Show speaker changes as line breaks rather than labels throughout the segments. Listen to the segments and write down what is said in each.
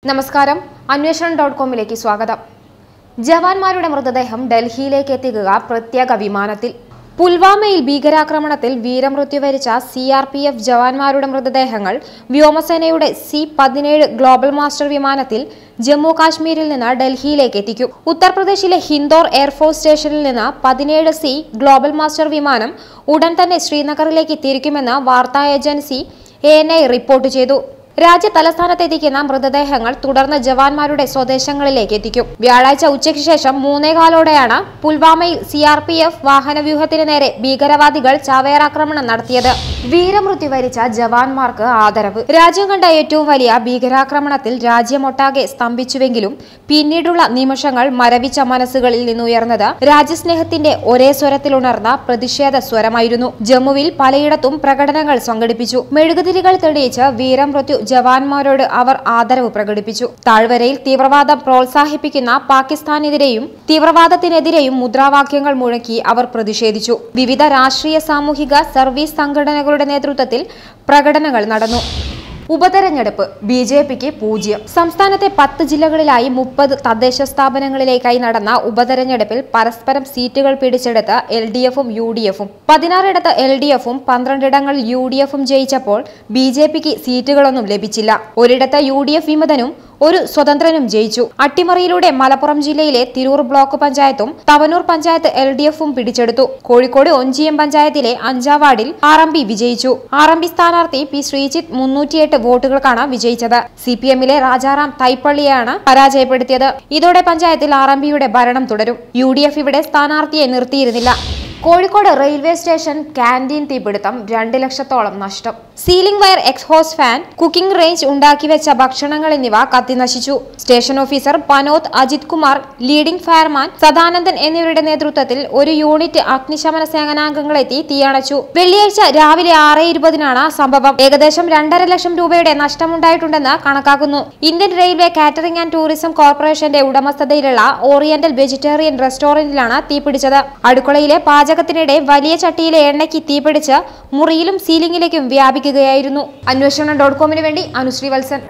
നമസ്കാരം അന്വേഷണം ഡോട്ട് കോമിലേക്ക് സ്വാഗതം ജവാന്മാരുടെ മൃതദേഹം ഡൽഹിയിലേക്ക് എത്തിക്കുക പ്രത്യേക വിമാനത്തിൽ പുൽവാമയിൽ ഭീകരാക്രമണത്തിൽ വീരമൃത്യു വരിച്ച സി ആർ പി എഫ് ജവാന്മാരുടെ മൃതദേഹങ്ങൾ വ്യോമസേനയുടെ സി പതിനേഴ് ഗ്ലോബൽ മാസ്റ്റർ വിമാനത്തിൽ ജമ്മു കാശ്മീരിൽ നിന്ന് ഡൽഹിയിലേക്ക് എത്തിക്കും ഉത്തർപ്രദേശിലെ ഹിന്ദോർ എയർഫോഴ്സ് സ്റ്റേഷനിൽ നിന്ന് പതിനേഴ് സി ഗ്ലോബൽ മാസ്റ്റർ വിമാനം ഉടൻ തന്നെ ശ്രീനഗറിലേക്ക് തിരിക്കുമെന്ന് വാർത്താ agency A N I report ചെയ്തു രാജ്യ തലസ്ഥാനത്ത് എത്തിക്കുന്ന മൃതദേഹങ്ങൾ തുടർന്ന് ജവാന്മാരുടെ സ്വദേശങ്ങളിലേക്ക് എത്തിക്കും വ്യാഴാഴ്ച ഉച്ചയ്ക്ക് ശേഷം മൂന്നേകാലോടെയാണ് പുൽവാമയിൽ സി ആർ പി എഫ് വാഹനവ്യൂഹത്തിന് നേരെ ഭീകരവാദികൾ ചാവേറാക്രമണം നടത്തിയത് വീരമൃത്യു വരിച്ച ജവാന്മാർക്ക് ആദരവ് രാജ്യം കണ്ട ഏറ്റവും വലിയ ഭീകരാക്രമണത്തിൽ രാജ്യമൊട്ടാകെ സ്തംഭിച്ചുവെങ്കിലും പിന്നീടുള്ള നിമിഷങ്ങൾ മരവിച്ച മനസ്സുകളിൽ നിന്നുയർന്നത് രാജ്യസ്നേഹത്തിന്റെ ഒരേ സ്വരത്തിലുണർന്ന പ്രതിഷേധ സ്വരമായിരുന്നു ജമ്മുവിൽ പലയിടത്തും പ്രകടനങ്ങൾ സംഘടിപ്പിച്ചു മെഴുകുതിരികൾ തെളിയിച്ച് വീരമൃത്യു ജവാന്മാരോട് അവർ ആദരവ് പ്രകടിപ്പിച്ചു താഴ്വരയിൽ തീവ്രവാദം പ്രോത്സാഹിപ്പിക്കുന്ന പാകിസ്ഥാനെതിരെയും തീവ്രവാദത്തിനെതിരെയും മുദ്രാവാക്യങ്ങൾ മുഴക്കി അവർ പ്രതിഷേധിച്ചു വിവിധ രാഷ്ട്രീയ സാമൂഹിക സർവീസ് സംഘടനകളുടെ നേതൃത്വത്തിൽ പ്രകടനങ്ങൾ നടന്നു ഉപതെരഞ്ഞെടുപ്പ് ബി ജെ പിക്ക് പൂജ്യം സംസ്ഥാനത്തെ പത്ത് ജില്ലകളിലായി മുപ്പത് തദ്ദേശ സ്ഥാപനങ്ങളിലേക്കായി നടന്ന ഉപതെരഞ്ഞെടുപ്പിൽ പരസ്പരം സീറ്റുകൾ പിടിച്ചെടുത്ത് എൽ ഡി എഫും യു ഡി എഫും പതിനാറിടത്ത് എൽ ഡി എഫും പന്ത്രണ്ടിടങ്ങളിൽ യു ഡി എഫും ജയിച്ചപ്പോൾ ബി ജെ പിക്ക് സീറ്റുകളൊന്നും ലഭിച്ചില്ല ഒരിടത്ത് യു ഡി എഫ് വിമതനും ഒരു സ്വതന്ത്രനും ജയിച്ചു അട്ടിമറിയിലൂടെ മലപ്പുറം ജില്ലയിലെ തിരൂർ ബ്ലോക്ക് പഞ്ചായത്തും തവനൂർ പഞ്ചായത്ത് എൽ ഡി എഫും പിടിച്ചെടുത്തു കോഴിക്കോട് ഒഞ്ചിയം പഞ്ചായത്തിലെ അഞ്ചാം വാർഡിൽ ആർ എം പി വിജയിച്ചു ആർ എം പി സ്ഥാനാർത്ഥി പി ശ്രീജിത്ത് മുന്നൂറ്റിയെട്ട് വോട്ടുകൾക്കാണ് വിജയിച്ചത് സി പി എമ്മിലെ രാജാറാം തൈപ്പള്ളിയാണ് പരാജയപ്പെടുത്തിയത് ഇതോടെ പഞ്ചായത്തിൽ ആർ എം പിയുടെ ഭരണം തുടരും യു ഡി എഫ് ഇവിടെ സ്ഥാനാർത്ഥിയെ നിർത്തിയിരുന്നില്ല കോഴിക്കോട് റെയിൽവേ സ്റ്റേഷൻ ക്യാൻറ്റീൻ തീപിടുത്തം രണ്ട് ലക്ഷത്തോളം നഷ്ടം ceiling wire exhaust fan cooking range ഉണ്ടാക്കി വെച്ച ഭക്ഷണങ്ങൾ എന്നിവ കത്തിനശിച്ചു station officer Panoth Ajith Kumar leading fireman Sadanandan എന്നിവരുടെ നേതൃത്വത്തിൽ ഒരു യൂണിറ്റ് അഗ്നിശമന സേനാംഗങ്ങളെത്തി തീയണച്ചു വെള്ളിയാഴ്ച രാവിലെ ആറ് ഇരുപതിനാണ് സംഭവം ഏകദേശം രണ്ടര ലക്ഷം രൂപയുടെ നഷ്ടമുണ്ടായിട്ടുണ്ടെന്ന് കണക്കാക്കുന്നു Indian railway catering and tourism കോർപ്പറേഷന്റെ ഉടമസ്ഥതയിലുള്ള ഓറിയന്റൽ വെജിറ്റേറിയൻ റെസ്റ്റോറന്റിലാണ് തീപിടിച്ചത് അടുക്കളയിലെ പാചകത്തിനിടെ വലിയ ചട്ടിയിലെ എണ്ണയ്ക്ക് തീപിടിച്ച് മുറിയിലും സീലിംഗിലേക്കും വ്യാപിക്കുകയായിരുന്നു അന്വേഷണം ഡോട്ട് കോമിന് വേണ്ടി Anusree Valsan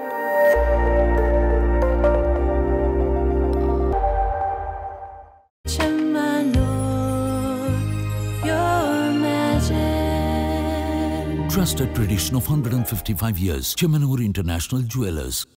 Chamanur, your magic.
Trusted tradition of 155 years. Chemanur International Jewelers.